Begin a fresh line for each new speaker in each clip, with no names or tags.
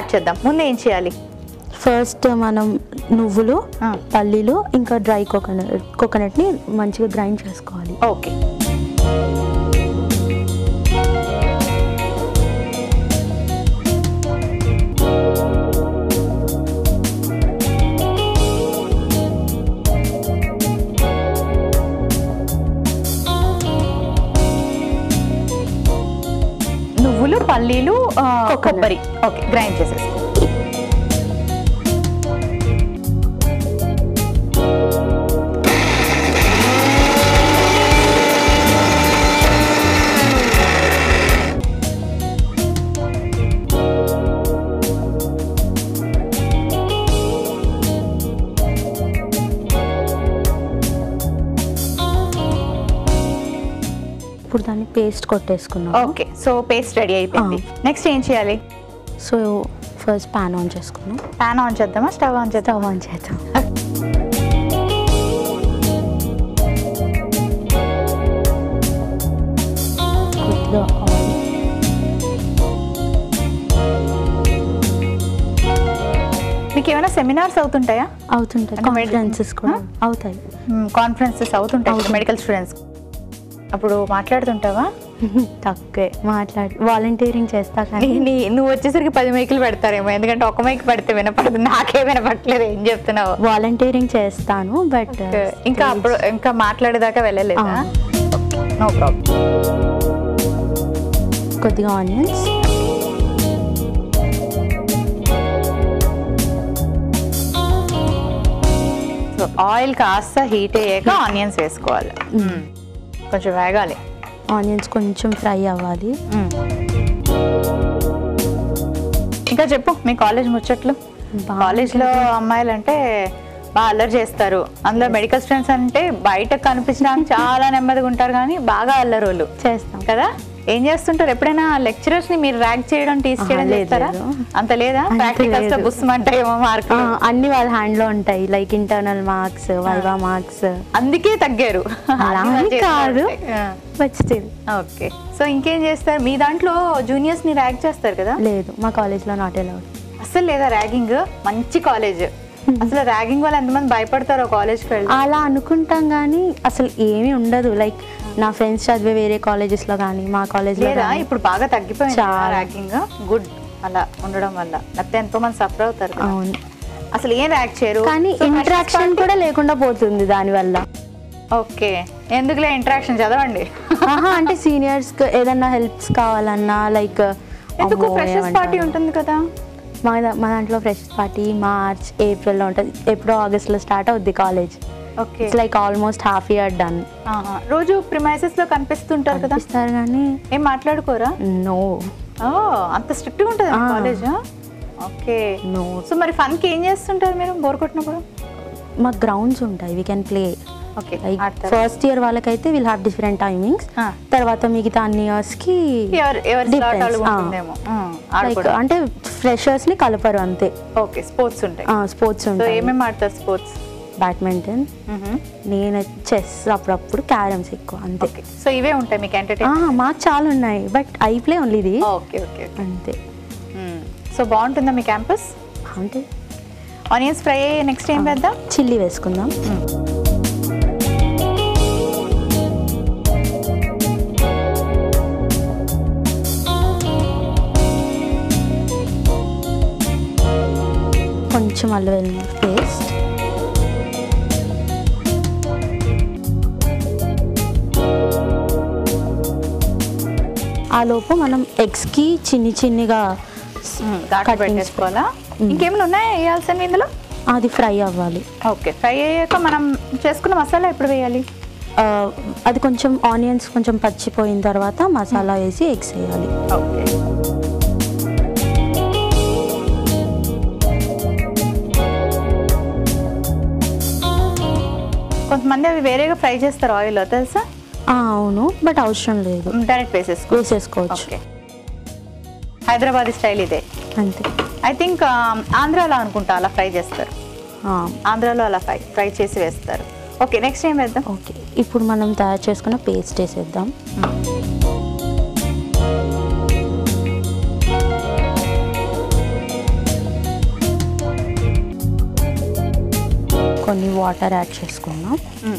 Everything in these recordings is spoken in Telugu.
స్టార్ట్ చేద్దాం ముందు ఏం చేయాలి
ఫస్ట్ మనం నువ్వులు
ఆ.
పల్లీలు ఇంకా డ్రై కోకోనట్ కోకోనట్ని మంచిగా గ్రైండ్ చేసుకోవాలి
ఓకే నువ్వులు పల్లీలు ఆ,
Coconut.
కొబ్బరి ఓకే గ్రైండ్ చేసేసుకో
ఇప్పుడు దాన్ని పేస్ట్ కొట్టేసుకున్నాం
ఓకే సో పేస్ట్ రెడీ అయిపోయింది నెక్స్ట్ ఏం చేయాలి
సో ఫస్ట్ ప్యాన్ ఆన్ చేసుకున్నాం
ప్యాన్ ఆన్ చేద్దామా స్టవ్ ఆన్ చేద్దాం
స్టవ్ ఆన్ చేద్దాం కొద్దిగా ఆయిల్
మీకు ఏమైనా సెమినార్స్ అవుతుంటాయా
అవుతుంటాయి
అంటే med-
కాన్ఫరెన్సెస్ కూడా
ఆ?
అవుతాయి
కాన్ఫరెన్సెస్ అవుతుంటాయి మెడికల్ స్టూడెంట్స్ అప్పుడు మాట్లాడుతుంటావా
తక్కువే మాట్లాడి వాలంటీరింగ్ చేస్తా కానీ
నీ- నీ- నువ్వు వచ్చేసరికి పది మైకులు పెడతారేమో ఎందుకంటే ఒక మైక్ పెడితే వినపడదు నాకే వినపడలేదు ఏం చెప్తున్నావు
వాలంటీరింగ్ చేస్తాను బట్
ఇంకా అప్పుడు ఇంకా మాట్లాడేదాకా వెళ్ళలేదా
ఆ.
నో ప్రాబ్లం
కొద్దిగా ఆనియన్స్
సో ఆయిల్ కాస్త హీట్ అయ్యాక ఆనియన్స్ వేసుకోవాలి మ్మ్. కొంచెం వేగాలి
ఆనియన్స్ కొంచెం ఫ్రై అవ్వాలి
మ్మ్. ఇంకా చెప్పు మీ కాలేజ్ ముచ్చట్లు
బాగా
కాలేజ్ లో అమ్మాయిలు అంటే బాగా అల్లరి చేస్తారు అందులో మెడికల్ స్టూడెంట్స్ అంటే బయట కనిపించడానికి చాలా నెమ్మదిగా ఉంటారు కానీ బాగా అల్లరోళ్ళు
చేస్తాం
కదా ఏం చేస్తుంటారు ఎప్పుడైనా లెక్చరర్స్ ని మీరు ర్యాక్ చేయడం టీచ్
ఆహా,
చేయడం
లేదు,
చేస్తారా
లేదు.
అంత లేదా
అంత
ప్రాక్టికల్స్ లో
లేదు.
బుస్సుమంటాయేమో
ఆ,
మార్కులు
అన్ని వాళ్ళ హ్యాండ్ లో ఉంటాయి like internal marks viva marks
అందుకే తగ్గారు
అలా అని కాదు బట్ స్టిల్
ఓకే సో ఇంకేం చేస్తారు మీ దాంట్లో జూనియర్స్ ని ర్యాక్ చేస్తారు కదా
లేదు మా కాలేజ్ లో నాట్ అలౌడ్
అసలు లేదా ర్యాగింగ్ మంచి కాలేజ్ అసలు ర్యాగింగ్ వల్ల ఎంతమంది భయపడతారో కాలేజ్కి వెళ్ళి
అలా అనుకుంటాం కానీ అసలు ఏమీ ఉండదు లైక్ నా ఫ్రెండ్స్ చదివే వేరే colleges లో కానీ మా కాలేజ్ లో
లేదా
కానీ
ఇప్పుడు బాగా తగ్గిపోయింది
చాలా.
ర్యాగింగ్ గుడ్ అలా ఉండడం వల్ల లేకపోతే ఎంతో మంది సఫర్ అవుతారు కదా.
అవును
అసలు ఏం ర్యాక్ చేయరు
కానీ
So,
ఇంట్రాక్షన్
first
కూడా లేకుండా పోతుంది దానివల్ల
ఓకే ఎందుకులే ఇంటరాక్షన్ చదవండి
ఆహా, అంటే సీనియర్స్ ఏదన్నా హెల్ప్స్ కావాలన్నా లైక్
ఎందుకు ఫ్రెషర్స్ పార్టీ ఉంటుంది కదా
మా దా- మా దాంట్లో ఫ్రెష్ పార్టీ మార్చ్ ఏప్రిల్లో ఉంటుంది ఎప్పుడో ఆగస్ట్లో స్టార్ట్ అవుద్ది college
okay
it's like almost half year done
రోజు ప్రిమైసెస్ లో కనిపిస్తుంటారు కదా
ఇస్తారు కానీ
ఏం మాట్లాడుకోరా
నో
ఓ అంత స్ట్రిక్ట్ గా ఉంటుంది
ఆ.
కాలేజ్ ఓకే
నో
సో మరి ఫన్ కి ఏం చేస్తుంటారు మీరు బోర్ కొట్టినప్పుడు
మా గ్రౌండ్స్ ఉంటాయి we can play
okay
like
ఆడతారు
ఫస్ట్ ఇయర్ వాళ్ళకైతే విల్ హ్యావ్ డిఫరెంట్ టైమింగ్స్
ఆ.
తర్వాత మిగతా అన్ని ఇయర్స్ కి
ఎవరు ఎవరి
Depends.
slot వాళ్ళు
ఆ.
ఉంటుందేమో
లైక్
ఆడుకోవడం
అంటే ఫ్రెషర్స్ ని కలపరు అంతే
ఓకే స్పోర్ట్స్ ఉంటాయి
స్పోర్ట్స్
సో
ఉంటాయి
ఏమేమి ఆడతారు స్పోర్ట్స్
బ్యాడ్మింటన్ నేను చెస్ అప్పుడప్పుడు క్యారమ్స్ ఎక్కువ అంతే
ఓకే సో ఇవే ఉంటాయి మీకు ఎంటర్టైన్
ఆ, మాకు చాలా ఉన్నాయి బట్ ఐ ప్లే ఓన్లీ ఇది
ఓకే ఓకే ఓకే
అంతే
సో బాగుంటుందా మీ క్యాంపస్
అంటే
ఆనియన్స్ ఫ్రై అయ్యి నెక్స్ట్ ఏం వేద్దాం
చిల్లీ వేసుకుందాం కొంచెం అల్లం వెల్లుల్లి పేస్ట్ ఆ లోపు మనం ఎగ్స్కి చిన్ని చిన్నిగా
ఘాటు
Cuttings
పెట్టేసుకోవాలా ఇంకేమైనా ఉన్నాయా వేయాల్సినవి ఇందులో
అది ఫ్రై అవ్వాలి
ఓకే ఫ్రై అయ్యాక మనం చేసుకున్న మసాలా ఎప్పుడు వేయాలి
ఆ, అది కొంచెం ఆనియన్స్ కొంచెం పచ్చిపోయిన తర్వాత మసాలా వేసి ఎగ్స్ వేయాలి
ఓకే కొంతమంది అవి వేరేగా ఫ్రై చేస్తారు ఆయిల్లో తెలుసా
ఆ, అవును బట్ అవసరం లేదు
డైరెక్ట్ వేసేసుకో
వేసేసుకోవచ్చు
ఓకే హైదరాబాద్ స్టైల్ ఇదే
అంతే
ఐ థింక్ ఆంధ్రాలో అనుకుంటా అలా ఫ్రై చేస్తారు
ఆ,
ఆంధ్రాలో అలా ఫ్రై ఫ్రై చేసి వేస్తారు ఓకే నెక్స్ట్ ఏం వేద్దాం
ఓకే ఇప్పుడు మనం తయారు చేసుకున్న పేస్ట్ వేసేద్దాం కొన్ని వాటర్ యాడ్ చేసుకుందాం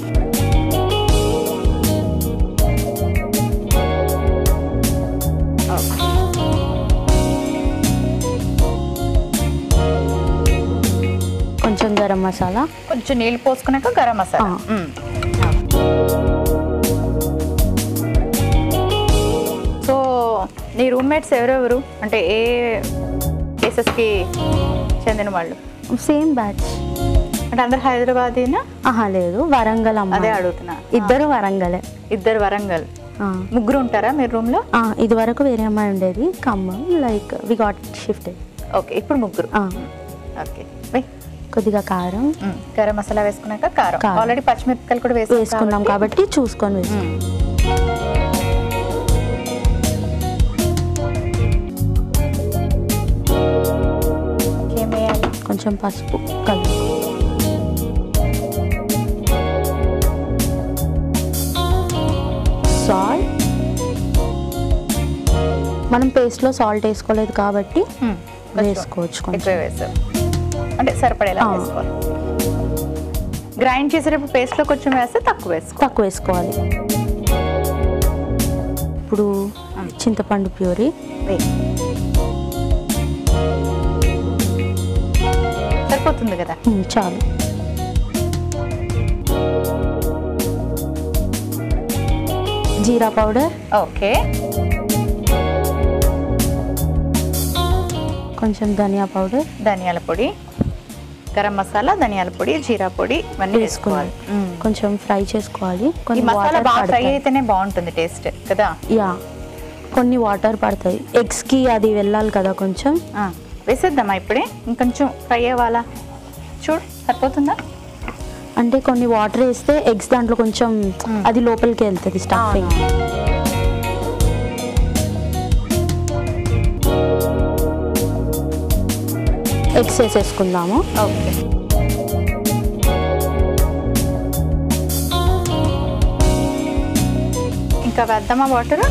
కొంచెం గరం మసాలా
కొంచెం నీళ్ళు పోసుకున్నాక గరం మసాలా
ఆ.
మ్మ్. సో నీ రూమ్మేట్స్ ఎవరెవరు అంటే ఏ కేసెస్కి చెందిన వాళ్ళు
సేమ్ బ్యాచ్
అంటే అందరు హైదరాబాదేనా
ఆహా లేదు వరంగల్ అమ్మ
అదే అడుగుతున్నా
ఇద్దరు వరంగలే
ఇద్దరు వరంగల్
ఆ.
ముగ్గురు ఉంటారా మీరు రూమ్ లో
ఆ, ఇది వరకు వేరే అమ్మాయి ఉండేది Khammam like we got shift
okay ఇప్పుడు ముగ్గురు ఓకే బై
కొద్దిగా కారం
మ్మ్. గరం మసాలా వేసుకున్నాక కారం
కారం.
ఆల్రెడీ పచ్చిమిరపకాయలు కూడా వేసాం
వేసుకున్నాం కాబట్టి చూసుకొని వేసుకున్నాం
మ్మ్. ఏం వేయాలి
కొంచెం పసుపు కలుపు సాల్ట్ మనం పేస్ట్లో సాల్ట్ వేసుకోలేదు కాబట్టి
మ్మ్. కొంచెం
వేసుకోవచ్చు కొంచెం
ఎక్కువ వేసావు అంటే సరిపడేలా
ఆ.
వేసుకోవాలి గ్రైండ్ చేసేటప్పుడు పేస్ట్లో కొంచెం వేస్తే తక్కువ వేసుకో
తక్కువ వేసుకోవాలి ఇప్పుడు చింతపండు ప్యూరీ
వేయి. సరిపోతుంది కదా
ఉమ్, చాలు జీరా పౌడర్
ఓకే
కొంచెం ధనియా పౌడర్
ధనియాల పొడి గరం మసాలా ధనియాల పొడి జీరా పొడి ఇవన్నీ
వేసుకోవాలి
వేసుకోవాలి మ్మ్.
కొంచెం ఫ్రై చేసుకోవాలి
ఈ
కొన్ని
మసాలా
వాటర్
బాగా ఫ్రై
పడతాయి
అయితేనే బాగుంటుంది టేస్ట్ కదా
యా కొన్ని వాటర్ పడతాయి ఎగ్స్కి అది వెళ్ళాలి కదా కొంచెం
ఆ, వేసేద్దామా ఇప్పుడే ఇంకొంచెం ఫ్రై అవ్వాలా చూడు సరిపోతుందా
అంటే కొన్ని వాటర్ వేస్తే ఎగ్స్ దాంట్లో కొంచెం
మ్మ్.
అది లోపలికి వెళ్తుంది స్టఫింగ్ ఎగ్స్ వేసేసుకుందాము
ఓకే ఇంకా వేద్దామా వాటర్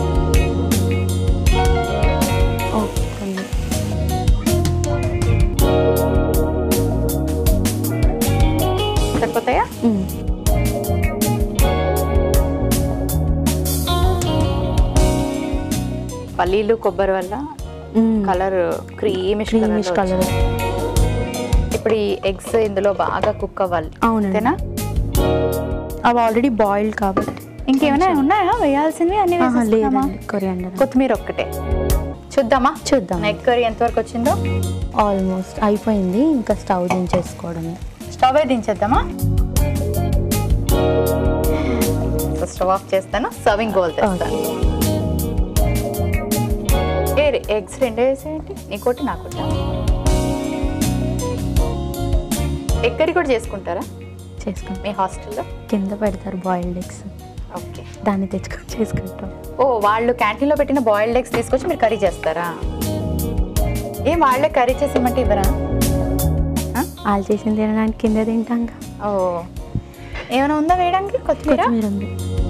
ఓ, కొన్ని.
సరిపోతాయా
మ్మ్.
పల్లీలు కొబ్బరి వల్ల
మ్మ్.
Colour creamish
creamish
colour
colour
ఇప్పుడు ఈ ఎగ్స్ ఇందులో బాగా కుక్ అవ్వాలి
అవునండి.
అంతేనా
అవి ఆల్రెడీ బాయిల్డ్ కాబట్టి
ఇంకేమైనా ఉన్నాయా వేయాల్సినవి అన్ని
ఆహా,
వేసేసుకుందామా
లేదండి కొరియాండర్
కొత్తిమీర ఒక్కటే చూద్దామా
చూద్దాం
ఎగ్ కర్రీ ఎంతవరకు వచ్చిందో
ఆల్మోస్ట్ అయిపోయింది ఇంకా స్టవ్ దించేసుకోవడమే
స్టవ్ దించేద్దామా సో స్టవ్ ఆఫ్ చేస్తాను సర్వింగ్ బౌల్ తెస్తాను ఏ ఎగ్స్ రెండే వేసేయండి నీకోటి నాకోటి ఎగ్ కర్రీ కూడా చేసుకుంటారా
చేసుకుంటాం
మీ హాస్టల్లో
కింద పెడతారు బాయిల్డ్ ఎగ్స్
ఓకే
దాన్ని తెచ్చుకొని చేసుకుంటాం
ఓ వాళ్ళు క్యాంటీన్లో పెట్టిన బాయిల్డ్ ఎగ్స్ తీసుకొచ్చి మీరు కర్రీ చేస్తారా ఏం వాళ్ళే కర్రీ చేసి ఇమ్మంటే ఇవ్వరా ఆ?
వాళ్ళు చేసింది తినడానికి కింద తింటాం
ఓ ఏమైనా ఉందా వేయడానికి కొత్తిమీర
కొత్తిమీర ఉంది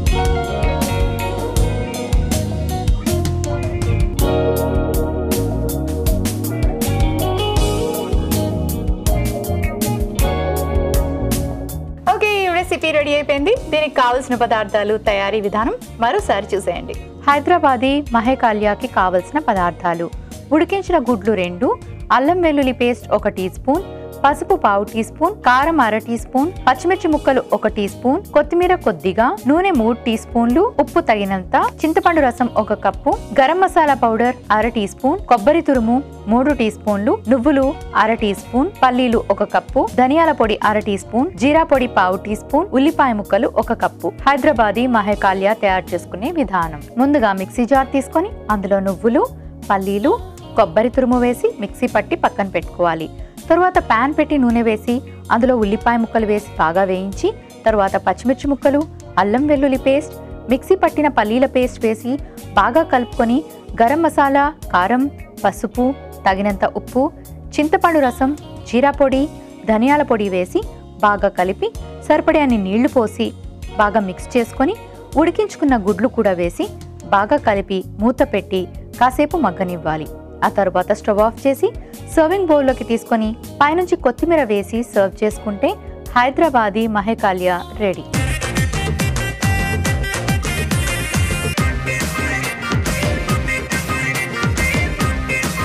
ఓకే ఈ రెసిపీ రెడీ అయిపోయింది దీనికి కావలసిన పదార్థాలు తయారీ విధానం మరోసారి చూసేయండి హైదరాబాదీ మహేకాల్యాకి కావలసిన పదార్థాలు ఉడికించిన గుడ్లు రెండు అల్లం వెల్లుల్లి పేస్ట్ ఒక టీ స్పూన్ పసుపు పావు టీ స్పూన్ కారం అర టీ స్పూన్ పచ్చిమిర్చి ముక్కలు ఒక టీ స్పూన్ కొత్తిమీర కొద్దిగా నూనె మూడు టీ స్పూన్లు ఉప్పు తగినంత చింతపండు రసం ఒక కప్పు గరం మసాలా పౌడర్ అర టీ స్పూన్ కొబ్బరి తురుము మూడు టీ స్పూన్లు నువ్వులు అర టీ స్పూన్ పల్లీలు ఒక కప్పు ధనియాల పొడి అర టీ స్పూన్ జీరా పొడి పావు టీ స్పూన్ ఉల్లిపాయ ముక్కలు ఒక కప్పు హైదరాబాదీ మహేకాల్య తయారు చేసుకునే విధానం ముందుగా మిక్సీ జార్ తీసుకొని అందులో నువ్వులు పల్లీలు కొబ్బరి తురుము వేసి మిక్సీ పట్టి పక్కన పెట్టుకోవాలి తరువాత పాన్ పెట్టి నూనె వేసి అందులో ఉల్లిపాయ ముక్కలు వేసి బాగా వేయించి తరువాత పచ్చిమిర్చి ముక్కలు అల్లం వెల్లుల్లి పేస్ట్ మిక్సీ పట్టిన పల్లీల పేస్ట్ వేసి బాగా కలుపుకొని గరం మసాలా కారం పసుపు తగినంత ఉప్పు చింతపండు రసం జీరా పొడి ధనియాల పొడి వేసి బాగా కలిపి సరిపడే అన్ని నీళ్లు పోసి బాగా మిక్స్ చేసుకొని ఉడికించుకున్న గుడ్లు కూడా వేసి బాగా కలిపి మూత పెట్టి కాసేపు మగ్గనివ్వాలి ఆ తర్వాత స్టవ్ ఆఫ్ చేసి సర్వింగ్ బౌల్లోకి తీసుకొని పైనుంచి కొత్తిమీర వేసి సర్వ్ చేసుకుంటే హైదరాబాదీ మహేకాల్య రెడీ